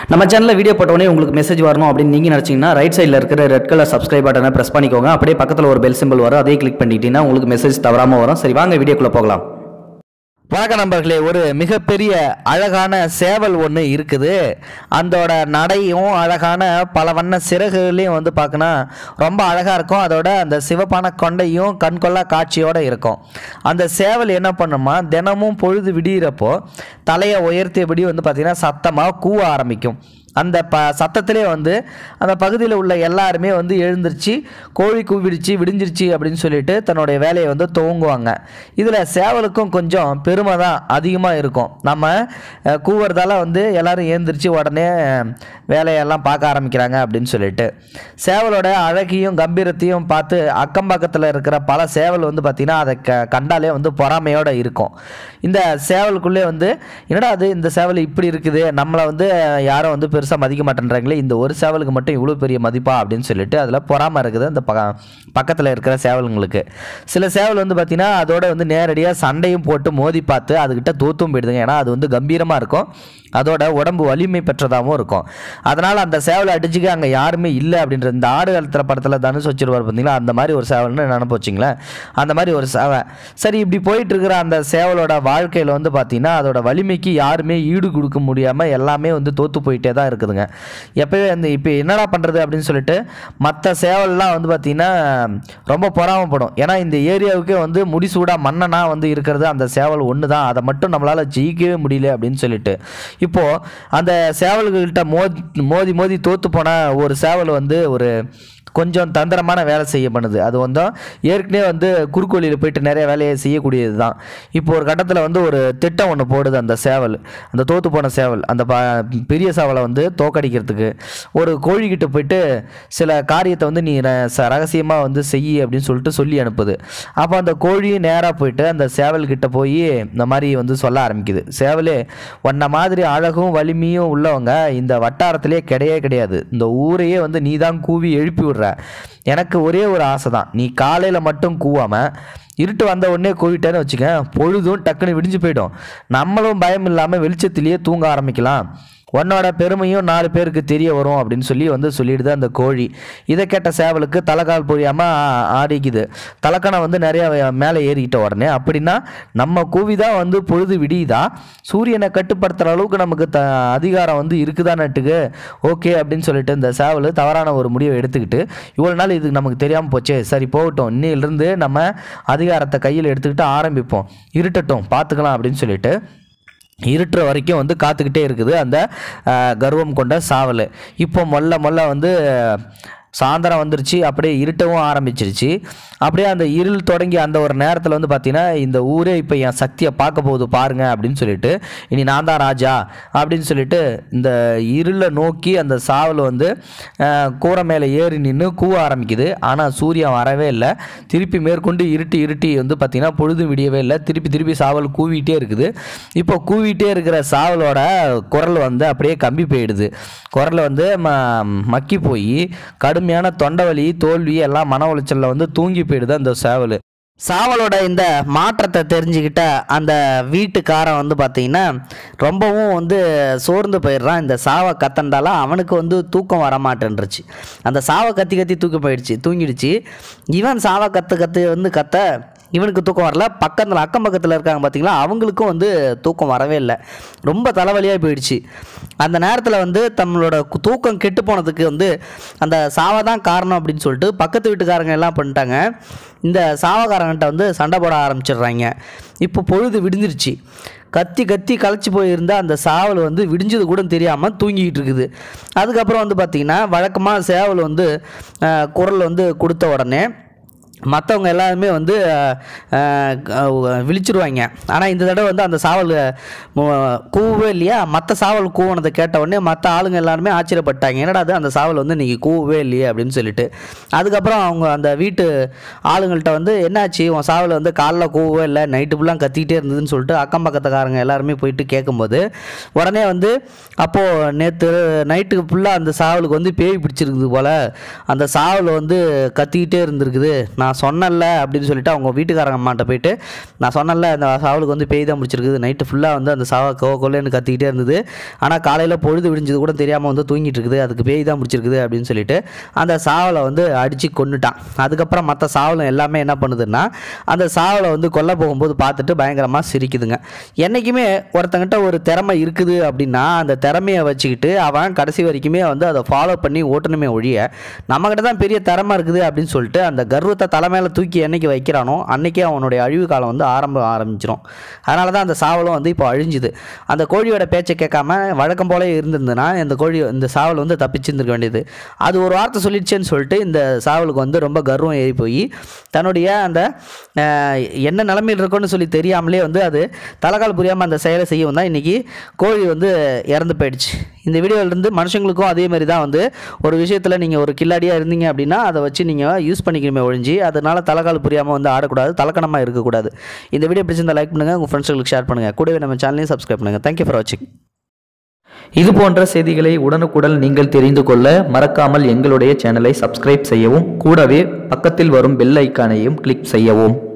நம்ம சேனலில் வீடியோ போட்டோடனே உங்களுக்கு மெசேஜ் வரணும் அப்படின்னு நீங்கள் நினச்சிங்கன்னா ரைட் சைடில் இருக்கிற ரெட் கலர் சப்ஸ்கிரைப் பட்டனை ப்ரெஸ் பண்ணிக்கோங்க அப்படியே பக்கத்தில் ஒரு பெல் சிம்பிள் வரும் அதையும் கிளிக் பண்ணிக்கிட்டீங்கன்னா உங்களுக்கு மெசேஜ் தவறாமல் வரும் சரி வாங்க வீடியோக்குள்ளே போகலாம் வணக்கம் நண்பர்களே ஒரு மிகப்பெரிய அழகான சேவல் ஒன்று இருக்குது அதோட நடையும் அழகான பல வண்ண சிறகுகளையும் வந்து பார்க்கணும் ரொம்ப அழகாக இருக்கும் அதோட அந்த சிவப்பான கொண்டையும் கண்கொள்ளா காட்சியோடு இருக்கும் அந்த சேவல் என்ன பண்ணுமா தினமும் பொழுது விடியிறப்போ தலையை உயர்த்தியபடி வந்து பார்த்திங்கன்னா சத்தமாக கூவ ஆரம்பிக்கும் அந்த ப சத்தத்திலே வந்து அந்த பகுதியில் உள்ள எல்லாருமே வந்து எழுந்திருச்சு கோழி கூவிடுச்சு விடிஞ்சிருச்சு அப்படின்னு சொல்லிட்டு தன்னுடைய வேலையை வந்து துவங்குவாங்க இதில் சேவலுக்கும் கொஞ்சம் பெருமை தான் அதிகமாக இருக்கும் நம்ம அஹ், கூவுறதால வந்து எல்லாரும் எழுந்திருச்சு உடனே வேலையெல்லாம் பார்க்க ஆரம்பிக்கிறாங்க அப்படின்னு சொல்லிட்டு சேவலோட அழகையும் கம்பீரத்தையும் பார்த்து அக்கம் பக்கத்தில் இருக்கிற பல சேவல் வந்து பார்த்திங்கன்னா அதை க கண்டாலே வந்து பொறாமையோடு இருக்கும் இந்த சேவலுக்குள்ளே வந்து என்னடா அது இந்த சேவல் இப்படி இருக்குது நம்மளை வந்து யாரும் வந்து பெருசாக மதிக்க மாட்டேன்றாங்களே இந்த ஒரு சேவலுக்கு மட்டும் இவ்வளோ பெரிய மதிப்பா அப்படின்னு சொல்லிட்டு அதில் பொறாமை இருக்குது அந்த பக்க பக்கத்தில் இருக்கிற சேவலுங்களுக்கு சில சேவல் வந்து பார்த்திங்கன்னா அதோட வந்து நேரடியாக சண்டையும் போட்டு மோதி பார்த்து அதுக்கிட்ட தூத்தும் போயிடுதுங்க ஏன்னா அது வந்து கம்பீரமாக இருக்கும் அதோட உடம்பு வலிமை பெற்றதாகவும் இருக்கும் அதனால் அந்த சேவலை அடிச்சுக்க அங்கே யாருமே இல்லை அப்படின்ற இந்த ஆடு காலத்தில் படத்தில் தனுஷ் வச்சிருவார் பார்த்தீங்களா அந்த மாதிரி ஒரு சேவல்னு நினப்பு வச்சிங்களேன் அந்த மாதிரி ஒரு சேவை சரி இப்படி போயிட்டு இருக்கிற அந்த சேவலோட வாழ்க்கையில் வந்து பார்த்தீங்கன்னா அதோட வலிமைக்கு யாருமே ஈடு கொடுக்க முடியாமல் எல்லாமே வந்து தோற்று போயிட்டே தான் இருக்குதுங்க எப்போவே அந்த இப்போ என்னடா பண்ணுறது அப்படின்னு சொல்லிட்டு மற்ற சேவல்லாம் வந்து பார்த்திங்கன்னா ரொம்ப பொறாமப்படும் ஏன்னா இந்த ஏரியாவுக்கே வந்து முடிசூடா மன்னனா வந்து இருக்கிறது அந்த சேவல் ஒன்று தான் அதை மட்டும் நம்மளால் ஜெயிக்கவே முடியல அப்படின்னு சொல்லிட்டு இப்போது அந்த சேவல்கள்கிட்ட மோதி மோதி மோதி தோற்று போன ஒரு சேவல் வந்து ஒரு கொஞ்சம் தந்திரமான வேலை செய்ய பண்ணுது அது வந்து ஏற்கனவே வந்து குறுக்கோழியில் போயிட்டு நிறைய வேலையை செய்யக்கூடியது தான் இப்போ ஒரு கட்டத்தில் வந்து ஒரு திட்டம் ஒன்று போடுது அந்த சேவல் அந்த தோத்து போன சேவல் அந்த ப பெரிய சேவலை வந்து தோக்கடிக்கிறதுக்கு ஒரு கோழிக்கிட்ட போயிட்டு சில காரியத்தை வந்து நீ ரகசியமாக வந்து செய் அப்படின்னு சொல்லிட்டு சொல்லி அனுப்புது அப்போ அந்த கோழி நேராக போயிட்டு அந்த சேவல்கிட்ட போய் இந்த மாதிரி வந்து சொல்ல ஆரம்பிக்குது சேவலே உன்ன மாதிரி அழகும் வலிமையும் உள்ளவங்க இந்த வட்டாரத்திலே கிடையவே கிடையாது இந்த ஊரையே வந்து நீ தான் கூவி எழுப்பி விடுற எனக்கு ஒரே ஒரு ஆசை தான் நீ காலையில் மட்டும் கூவாமல் இருட்டு வந்த உடனே கூவிட்டேன்னு வச்சுக்க பொழுதும் டக்குன்னு விடிஞ்சு போயிடும் நம்மளும் பயம் இல்லாமல் வெளிச்சத்திலேயே தூங்க ஆரம்பிக்கலாம் உன்னோட பெருமையும் நாலு பேருக்கு தெரிய வரும் அப்படின்னு சொல்லி வந்து சொல்லிடுது அந்த கோழி இதை கேட்ட சேவலுக்கு தலைக்கால் புரியாமல் ஆடிக்குது தலைக்கணை வந்து நிறைய மேலே ஏறிக்கிட்ட உடனே அப்படின்னா நம்ம கூவி தான் வந்து பொழுது விடியுதா சூரியனை கட்டுப்படுத்துகிற அளவுக்கு நமக்கு த அதிகாரம் வந்து இருக்குதான்னுட்டுக்கு ஓகே அப்படின்னு சொல்லிட்டு இந்த சேவல் தவறான ஒரு முடிவை எடுத்துக்கிட்டு இவ்வளோ நாள் இது நமக்கு தெரியாமல் போச்சே சரி போகட்டும் இன்னிலிருந்து நம்ம அதிகாரத்தை கையில் எடுத்துக்கிட்டு ஆரம்பிப்போம் இருட்டட்டும் பார்த்துக்கலாம் அப்படின்னு சொல்லிட்டு இருட்டுற வரைக்கும் வந்து காத்துக்கிட்டே இருக்குது அந்த அஹ், கர்வம் கொண்ட சாவல் இப்போ மொல்ல மொல்ல வந்து சாயந்தரம் வந்துருச்சு அப்படியே இருட்டவும் ஆரம்பிச்சிருச்சு அப்படியே அந்த இருள் தொடங்கி அந்த ஒரு நேரத்தில் வந்து பார்த்தீங்கன்னா இந்த ஊரே இப்போ என் சக்தியை பார்க்க போகுது பாருங்க அப்படின்னு சொல்லிட்டு இனி நான் தான் ராஜா அப்படின்னு சொல்லிட்டு இந்த இருளை நோக்கி அந்த சாவல் வந்து அஹ், கூரை மேலே ஏறி நின்று கூவ ஆரம்பிக்குது ஆனால் சூரியன் வரவே இல்லை திருப்பி மேற்கொண்டு இருட்டி இருட்டி வந்து பார்த்திங்கன்னா பொழுது விடியவே இல்லை திருப்பி திருப்பி சாவல் கூவிட்டே இருக்குது இப்போ கூவிட்டே இருக்கிற சாவலோட குரல் வந்து அப்படியே கம்பி போயிடுது குரல் வந்து ம மக்கி போய் கடுமையான தொண்டவலி தோல்வி எல்லாம் மன உளைச்சலில் வந்து தூங்கி போயிடுது அந்த சேவல் சாவலோட இந்த மாற்றத்தை தெரிஞ்சுக்கிட்ட அந்த வீட்டுக்காரன் வந்து பார்த்தீங்கன்னா ரொம்பவும் வந்து சோர்ந்து போயிடுறான் இந்த சாவை கத்தண்டால அவனுக்கு வந்து தூக்கம் வர மாட்டேன்ருச்சு அந்த சாவை கத்தி கத்தி தூக்கம் போயிடுச்சு தூங்கிடுச்சு இவன் சாவை கத்து கத்து வந்து கத்த இவனுக்கு தூக்கம் வரல பக்கத்தில் அக்கம் பக்கத்தில் இருக்காங்க பார்த்தீங்களா அவங்களுக்கும் வந்து தூக்கம் வரவே இல்லை ரொம்ப தலைவலியாக போயிடுச்சு அந்த நேரத்தில் வந்து தங்களோட கு- தூக்கம் கெட்டு போனதுக்கு வந்து அந்த சாவை தான் காரணம் அப்படின்னு சொல்லிட்டு பக்கத்து வீட்டுக்காரங்க எல்லாம் பண்ணிட்டாங்க இந்த சாவக்காரங்கிட்ட வந்து சண்டை போட ஆரம்பிச்சிடுறாங்க இப்போ பொழுது விடிஞ்சிருச்சு கத்தி கத்தி களைச்சி போயிருந்த அந்த சாவல் வந்து விடிஞ்சது கூட தெரியாமல் தூங்கிக்கிட்டு இருக்குது அதுக்கப்புறம் வந்து பார்த்திங்கன்னா வழக்கமாக சேவல் வந்து அஹ், குரல் வந்து கொடுத்த உடனே மற்றவங்க எல்லாருமே வந்து அஹ், அஹ், விழிச்சிருவாங்க ஆனால் இந்த தடவை வந்து அந்த சாவல் மு- கூவவே இல்லையா மற்ற சாவல் கூவனதை கேட்ட உடனே மற்ற ஆளுங்க எல்லாருமே ஆச்சரியப்பட்டாங்க என்னடா அது அந்த சாவல் வந்து இன்றைக்கி கூவவே இல்லையே அப்படின்னு சொல்லிட்டு அதுக்கப்புறம் அவங்க அந்த வீட்டு ஆளுங்கள்ட்ட வந்து என்னாச்சு உன் சாவல் வந்து காலைல கூவவே இல்லை நைட்டு ஃபுல்லாக கத்திக்கிட்டே இருந்ததுன்னு சொல்லிட்டு அக்கம் பக்கத்துக்காரங்க எல்லாருமே போயிட்டு கேட்கும்போது உடனே வந்து அப்போது நேற்று நைட்டுக்கு ஃபுல்லாக அந்த சாவலுக்கு வந்து பேய் பிடிச்சிருக்குது போல் அந்த சாவல் வந்து கத்திக்கிட்டே இருந்திருக்குது நான் நான் சொன்னல அப்படின்னு சொல்லிட்டு அவங்க வீட்டுக்காரங்க அம்மாட்ட போயிட்டு நான் சொன்னல அந்த சாவலுக்கு வந்து பேய் தான் முடிச்சிருக்குது நைட்டு ஃபுல்லாக வந்து அந்த சாவை கோ கொல்லேன்னு கத்திக்கிட்டே இருந்தது ஆனால் காலையில் பொழுது விடிஞ்சது கூட தெரியாமல் வந்து தூங்கிட்டு இருக்குது அதுக்கு பேய் தான் முடிச்சிருக்குது அப்படின்னு சொல்லிட்டு அந்த சாவலை வந்து அடித்து கொன்னுட்டான் அதுக்கப்புறம் மற்ற சாவலம் எல்லாமே என்ன பண்ணுதுன்னா அந்த சாவலை வந்து கொல்ல போகும்போது பார்த்துட்டு பயங்கரமாக சிரிக்குதுங்க என்றைக்குமே ஒருத்தங்கிட்ட ஒரு திறமை இருக்குது அப்படின்னா அந்த திறமையை வச்சுக்கிட்டு அவன் கடைசி வரைக்குமே வந்து அதை ஃபாலோ பண்ணி ஓட்டணுமே ஒழிய நம்மக்கிட்ட தான் பெரிய திறமை இருக்குது அப்படின்னு சொல்லிட்டு அந்த கர்வத்தை தலைமையில தூக்கி என்னைக்கு வைக்கிறானோ அன்னைக்கே அவனுடைய அழிவு காலம் வந்து ஆரம்ப ஆரம்பிச்சிடும் அதனால தான் அந்த சாவலும் வந்து இப்போ அழிஞ்சுது அந்த கோழியோட பேச்சை கேட்காம வழக்கம் போல இருந்திருந்ததுன்னா இந்த கோழி இந்த சாவல் வந்து தப்பிச்சிருந்துருக்க வேண்டியது அது ஒரு வார்த்தை சொல்லிடுச்சேன்னு சொல்லிட்டு இந்த சாவலுக்கு வந்து ரொம்ப கர்வம் ஏறி போய் தன்னுடைய அந்த அஹ், என்ன நிலைமையில் இருக்குன்னு சொல்லி தெரியாமலே வந்து அது தலைகால் புரியாமல் அந்த செயலை செய்யவும் தான் இன்றைக்கி கோழி வந்து இறந்து போயிடுச்சு இந்த வீடியோவிலேருந்து மனுஷங்களுக்கும் அதே மாதிரி தான் வந்து ஒரு விஷயத்தில் நீங்கள் ஒரு கில்லாடியாக இருந்தீங்க அப்படின்னா அதை வச்சு நீங்கள் யூஸ் பண்ணிக்கணுமே ஒழிஞ்சு அதனால் தலைகால் புரியாமல் வந்து ஆடக்கூடாது தலக்கணமாக இருக்கக்கூடாது இந்த வீடியோ பிடிச்சிருந்தா லைக் பண்ணுங்கள் உங்கள் ஃப்ரெண்ட்ஸ்களுக்கு ஷேர் பண்ணுங்கள் கூடவே நம்ம சேனலையும் சப்ஸ்கிரைப் பண்ணுங்கள் தேங்க்யூ ஃபார் வாட்சிங் இது போன்ற செய்திகளை உடனுக்குடன் நீங்கள் தெரிந்து கொள்ள மறக்காமல் எங்களுடைய சேனலை சப்ஸ்கிரைப் செய்யவும் கூடவே பக்கத்தில் வரும் பெல் ஐக்கானையும் கிளிக் செய்யவும்